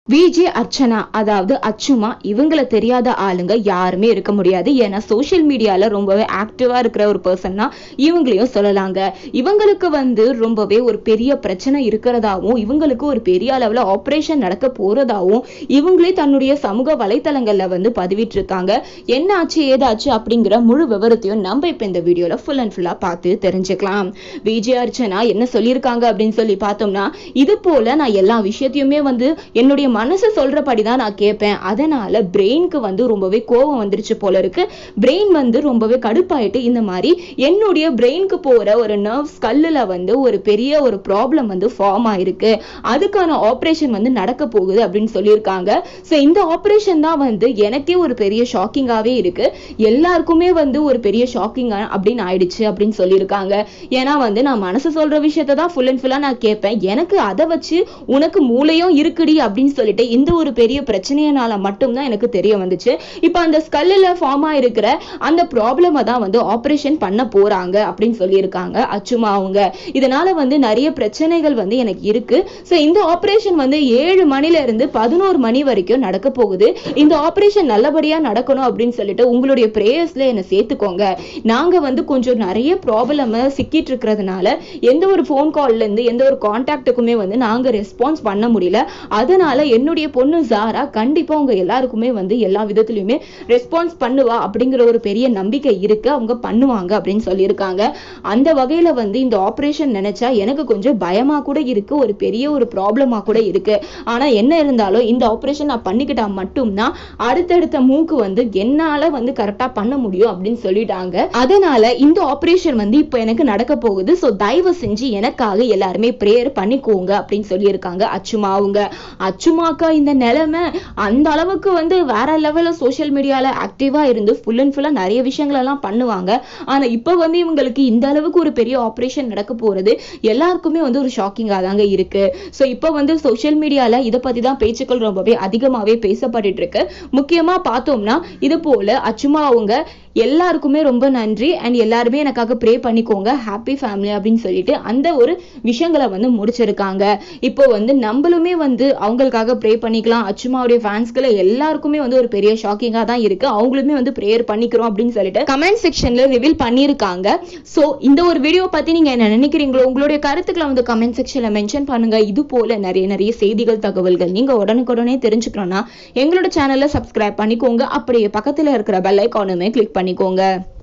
VJ Archana அதாவது அச்சுமா இவங்கள தெரியாத ஆளுங்க யாருமே இருக்க முடியாது ஏன்னா சோஷியல் மீடியால ரொம்பவே ஆக்டிவா இருக்கிற ஒரு பர்சன் தான் இவங்களையும் சொல்லலாங்க இவங்களுக்கு வந்து ரொம்பவே ஒரு பெரிய பிரச்சனை இருக்கிறதாவும் இவங்களுக்கு ஒரு பெரிய அளவுல ஆபரேஷன் நடக்க போறதாவும் இவங்களே தன்னுடைய சமூக வலைத்தளங்கள்ல வந்து பதிவிட்டு இருக்காங்க என்ன ஆச்சு ஏதாச்சு அப்படிங்கிற முழு விவரத்தையும் நம்ம இப்ப இந்த வீடியோல ஃபுல் அண்ட் ஃபுல்லா பார்த்து தெரிஞ்சுக்கலாம் விஜய் அர்ச்சனா என்ன சொல்லியிருக்காங்க அப்படின்னு சொல்லி பார்த்தோம்னா இது போல நான் எல்லா விஷயத்தையுமே வந்து என்னுடைய மனசு சொல்றபடி தான் நான் கேட்பேன் அதனால பிரெயினுக்கு வந்து ரொம்பவே கோவம் வந்துருச்சு போல இருக்கு பிரெயின் வந்து ரொம்பவே கடுப்பாயிட்டு இந்த மாதிரி என்னுடைய பிரெயினுக்கு போற ஒரு நர்வ் ஸ்கல்லுல வந்து ஒரு பெரிய ஒரு ப்ராப்ளம் வந்து ஃபார்ம் ஆயிருக்கு அதுக்கான ஆப்ரேஷன் வந்து நடக்க போகுது அப்படின்னு சொல்லியிருக்காங்க ஸோ இந்த ஆப்ரேஷன் தான் வந்து எனக்கே ஒரு பெரிய ஷாக்கிங்காவே இருக்கு எல்லாருக்குமே வந்து ஒரு பெரிய ஷாக்கிங் அப்படின்னு ஆயிடுச்சு அப்படின்னு சொல்லியிருக்காங்க ஏன்னா வந்து நான் மனசு சொல்ற விஷயத்தை தான் ஃபுல் அண்ட் ஃபுல்லா நான் கேட்பேன் எனக்கு அதை வச்சு உனக்கு மூளையும் இருக்குடி அப்படின்னு சொல்லிட்டு இந்த ஒரு பெரிய பிரச்சனையினால மட்டும்தான் எனக்கு தெரிய வந்துச்சு இப்போ அந்த ஸ்கல்லில் ஃபார்ம் ஆயிருக்கிற அந்த ப்ராப்ளமை தான் வந்து ஆப்ரேஷன் பண்ண போறாங்க அப்படின்னு சொல்லியிருக்காங்க அச்சுமா அவங்க இதனால வந்து நிறைய பிரச்சனைகள் வந்து எனக்கு இருக்கு ஸோ இந்த ஆப்ரேஷன் வந்து ஏழு மணில இருந்து பதினோரு மணி வரைக்கும் நடக்க போகுது இந்த ஆப்ரேஷன் நல்லபடியா நடக்கணும் அப்படின்னு சொல்லிட்டு உங்களுடைய பிரேயர்ஸ்ல என்னை சேர்த்துக்கோங்க நாங்க வந்து கொஞ்சம் நிறைய ப்ராப்ளம் சிக்கிட்டு இருக்கிறதுனால எந்த ஒரு ஃபோன் கால்ல இருந்து எந்த ஒரு கான்டாக்டுக்குமே வந்து நாங்க ரெஸ்பான்ஸ் பண்ண முடியல அதனால என்னுடைய பொண்ணு ஜாரா கண்டிப்பா உங்க எல்லாருக்குமே வந்து எல்லா விதத்துலயுமே ரெஸ்பான்ஸ் பண்ணுவா அப்படிங்கிற ஒரு பெரிய நம்பிக்கை இருக்கு அவங்க பண்ணுவாங்க அப்படின்னு சொல்லியிருக்காங்க அந்த வகையில வந்து இந்த ஆபரேஷன் நினைச்சா எனக்கு கொஞ்சம் பயமா கூட இருக்கு ஒரு பெரிய ஒரு ப்ராப்ளமா கூட இருக்கு ஆனா என்ன இருந்தாலும் இந்த ஆபரேஷன் நான் பண்ணிக்கிட்டா மட்டும்தான் அடுத்தடுத்த மூக்கு வந்து என்னால வந்து கரெக்டா பண்ண முடியும் அப்படின்னு சொல்லிட்டாங்க அதனால இந்த ஆபரேஷன் வந்து இப்போ எனக்கு நடக்க போகுது ஸோ தயவு செஞ்சு எனக்காக எல்லாருமே ப்ரேயர் பண்ணிக்கோங்க அப்படின்னு சொல்லியிருக்காங்க அச்சுமா அவங்க அச்சுமாக்கா இந்த நிலைமை அந்த அளவுக்கு வந்து வேற லெவலில் சோஷியல் மீடியாவில் ஆக்டிவாக இருந்து ஃபுல் அண்ட் ஃபுல்லாக நிறைய விஷயங்களெல்லாம் பண்ணுவாங்க ஆனால் இப்போ வந்து இவங்களுக்கு இந்த அளவுக்கு ஒரு பெரிய ஆப்ரேஷன் நடக்க போகிறது எல்லாருக்குமே வந்து ஒரு ஷாக்கிங்காக தாங்க இருக்கு ஸோ இப்போ வந்து சோஷியல் மீடியாவில் இதை பற்றி தான் பேச்சுக்கள் ரொம்பவே அதிகமாகவே பேசப்பட்டுட்டு இருக்கு முக்கியமாக பார்த்தோம்னா இது போல அச்சுமா அவங்க எல்லாருக்குமே ரொம்ப நன்றி அண்ட் எல்லாருமே எனக்காக ப்ரே பண்ணிக்கோங்க ஹாப்பி ஃபேமிலி அப்படின்னு சொல்லிட்டு அந்த ஒரு விஷயங்களை வந்து முடிச்சிருக்காங்க இப்போ வந்து நம்மளுமே வந்து அவங்களுக்காக ப்ரே பண்ணிக்கலாம் அச்சுமாவுடைய ஃபேன்ஸ்களை எல்லாருக்குமே வந்து ஒரு பெரிய ஷாக்கிங்காக தான் இருக்கு அவங்களுமே வந்து ப்ரேயர் பண்ணிக்கிறோம் அப்படின்னு சொல்லிட்டு கமெண்ட் செக்ஷன்ல ரிவீல் பண்ணியிருக்காங்க ஸோ இந்த ஒரு வீடியோ பத்தி நீங்க என்ன நினைக்கிறீங்களோ உங்களுடைய கருத்துக்களை வந்து கமெண்ட் செக்ஷன்ல மென்ஷன் பண்ணுங்க இது போல நிறைய நிறைய செய்திகள் தகவல்கள் நீங்க உடனுக்குடனே தெரிஞ்சுக்கணும்னா எங்களோட சேனலை சப்ஸ்கிரைப் பண்ணிக்கோங்க அப்படியே பக்கத்துல இருக்கிற பெல் ஐக்கானுமே கிளிக் பண்ணிக்கோங்க